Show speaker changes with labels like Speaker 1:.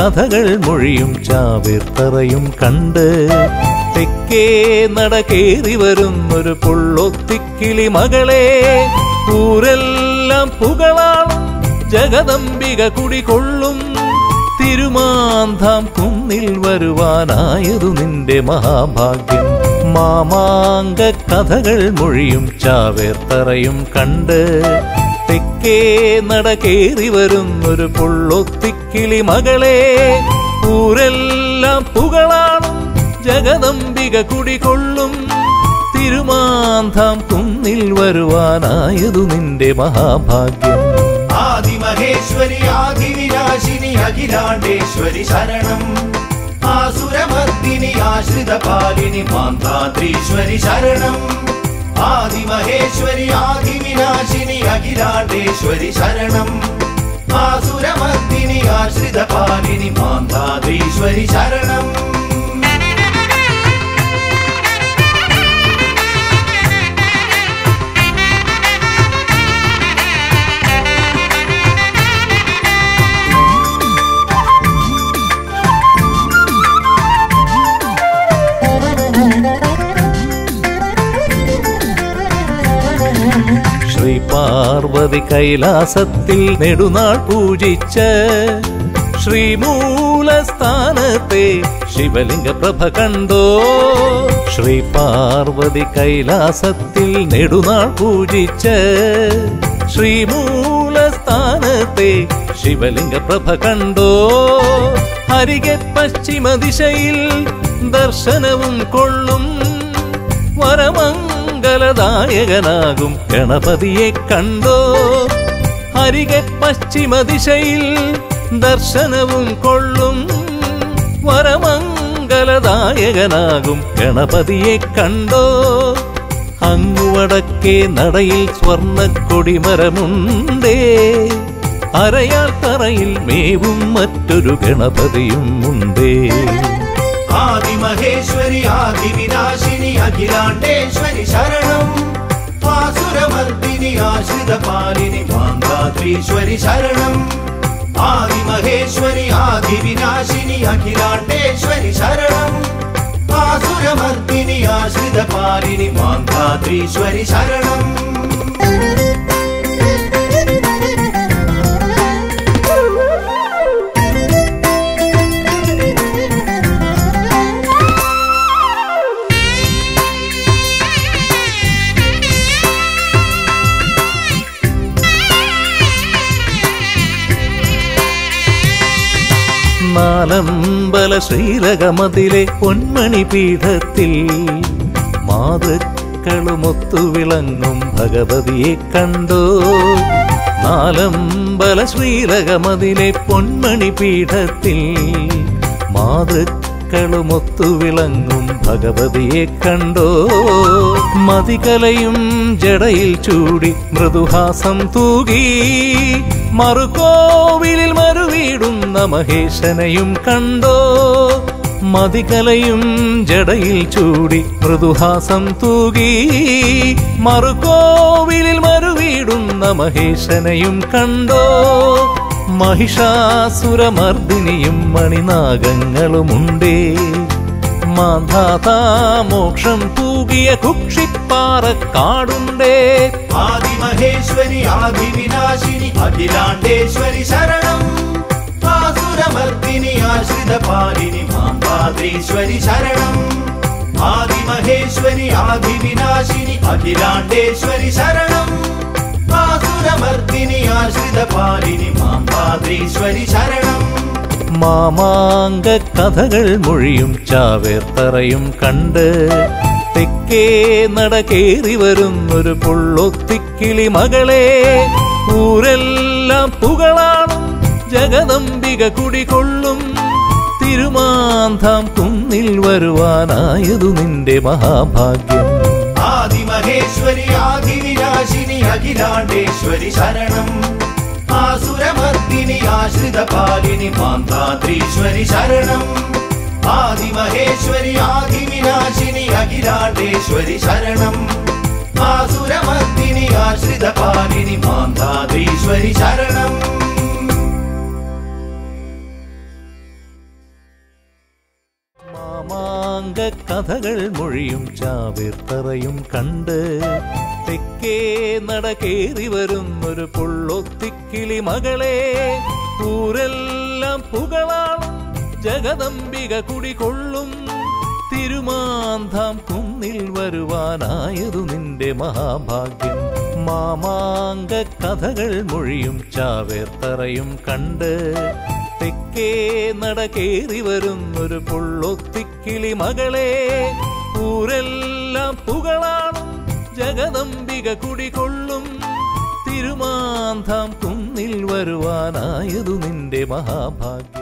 Speaker 1: കഥകൾ മൊഴിയും ചാവിർത്തറയും കണ്ട് തെക്കേ നട കേറി വരുന്നൊരു പുള്ളൊത്തിക്കിളി മകളെ ഊരെല്ലാം പുകളാളും ജഗദംബിക കുടികൊള്ളും തിരുമാന്താം കുന്നിൽ വരുവാനായതു നിന്റെ മഹാഭാഗ്യം മാമാങ്ക കഥകൾ മൊഴിയും ചാവേർത്തറയും കണ്ട് തെക്കേ നട കേറി വരുന്നൊരു പുള്ളൊത്തിക്കിളി മകളെ ഊരെല്ലാം പുകളാളും ജഗദംബിക കുടികൊള്ളും തിരുമാന്താം കുന്നിൽ വരുവാനായതു നിന്റെ മഹാഭാഗ്യം
Speaker 2: ആദിമഹേശ്വരി ആദിവിനാശിനി അഖിലാണ്ടേശ്വരി ശരണം ആസുരമർദിനി ആശ്രിത പാലിനി മാന്താത്രീശ്വരി ശരണം ആദിമഹേശ്വരി ആദിവിനാശിനി അഖിലാണ്ടേശ്വരി ശരണം ആസുരമർദിനി ആശ്രിത പാലിനി മാന്താത്രീശ്വരി ശരണം
Speaker 1: ശ്രീ പാർവതി കൈലാസത്തിൽ നെടുനാൾ പൂജിച്ച ശ്രീമൂലസ്ഥാനത്തെ ശിവലിംഗ പ്രഭ കണ്ടോ ശ്രീ പാർവതി കൈലാസത്തിൽ നെടുനാൾ പൂജിച്ച ശ്രീമൂലസ്ഥാനത്തെ ശിവലിംഗ പ്രഭ കണ്ടോ ഹരികെ പശ്ചിമ ദിശയിൽ ദർശനവും കൊള്ളും വരമംഗലദായകനാകും ഗണപതിയെ കണ്ടോ ഹരികെ പശ്ചിമ ദിശയിൽ ദർശനവും കൊള്ളും വരമംഗലദായകനാകും ഗണപതിയെ കണ്ടോ അങ്ങുവടക്കേ നടയിൽ സ്വർണ്ണ കൊടിമരമുണ്ടേ അരയാൽ തറയിൽ മേവും മറ്റൊരു ഗണപതിയും ഉണ്ടേ
Speaker 2: ആദിമഹേശ്വരി ആദിവിനാശിനി അഖിലാണ്ടേശ്വരി ശരണം ആസുരമർദിനി ആശ്രിത പാലിനി മാന്താത്രീശ്വരി ശരണം ആദിമഹേശ്വരി ആദിവിനാശിനി അഖിലാണ്ടേശ്വരി ശരണം ആസുരമർദിനി ആശ്രിത പാലിനി മാന്താത്രീശ്വരി ശരണം
Speaker 1: നാലമ്പല ശ്രീരകമതിലെ പൊന്മണി പീഠത്തിൽ മാതൃക്കളുമൊത്തു വിളങ്ങും ഭഗവതിയെ കണ്ടോ നാലമ്പല ശ്രീരകമതിലെ പൊന്മണി പീഠത്തിൽ മാതൃക്കളുമൊത്തു വിളങ്ങും ഭഗവതിയെ കണ്ടോ മതികലയും ജടയിൽ ചൂടി മൃദുഹാസം തൂകി മറുകോവിലിൽ മറുവീടുന്ന മഹേശനെയും കണ്ടോ മതികലയും ജടയിൽ ചൂടി മൃദുഹാസം തൂകി മറുകോവിലിൽ മറുവീടുന്ന മഹേശനെയും കണ്ടോ മഹിഷാസുരമർദിനിയും മണിനാഗങ്ങളുമുണ്ടേ മാധാതാ മോക്ഷം തൂകിയ കുക്ഷിപ്പാറക്കാടുണ്ടേ
Speaker 2: ആദിമഹേശ്വരി ആദിവിനാശിനി അഖിലാണ്ടേശ്വരി ശരണം ആസുരമർദിനി ആശ്രിത പാലിനി മാമ്പാദ്രീശ്വരി ശരണം ആദിമഹേശ്വരി ആദിവിനാശിനി അഖിലാണ്ടേശ്വരി ശരണം ആസുരമർദിനി ആശ്രിത പാലിനി മാമ്പാദ്രീശ്വരി ശരണം
Speaker 1: മാമാങ്ക കഥകൾ മൊഴിയും ചാവേർത്തറയും കണ്ട് തെക്കേ നട കേറി വരുന്നൊരു പുള്ളൊത്തിക്കിളി മകളെ ഊരെല്ലാം പുകളാളും ജഗദംബിക കുടികൊള്ളും തിരുമാന്താം കുന്നിൽ വരുവാനായതു നിന്റെ മഹാഭാഗ്യം
Speaker 2: ആദിമഹേശ്വരി ആദിവിനാശിനി അഖിലാണ്ടേശ്വരി ശരണം ആസുരമർദിനി ആശ്രിത പാലിനി മാന്താത്രീശ്വരി ശരണം ആദിമഹേശ്വരി ആദിവിനാശിനി അഖിലാണ്ടേശ്വരി ശരണം ആസുരമർദിനി ആശ്രിത പാലിനി മാന്താത്രീശ്വരി ശരണം
Speaker 1: മാമാങ്ക കഥകൾ മൊഴിയും ചാവിർത്തറയും കണ്ട് തെക്കേ നടക്കേറി വരുന്നൊരു പുള്ളൊത്തിക്കിളി മകളെ ഊരെല്ലാം പുകളാളും ജഗദംബിക കുടികൊള്ളും തിരുമാന്താം കുന്നിൽ വരുവാനായതു നിന്റെ മഹാഭാഗ്യം മാമാങ്ക കഥകൾ മൊഴിയും ചാവേർത്തറയും കണ്ട് തെക്കേ നടക്കേറി വരുന്നൊരു പുള്ളൊത്തിക്കിളി മകളെ ഊരെല്ലാം പുകളാളും ജഗദംബിക കുടികൊള്ളും തിരുമാന്താം കുന്നിൽ വരുവാനായതു നിന്റെ മഹാഭാഗ്യം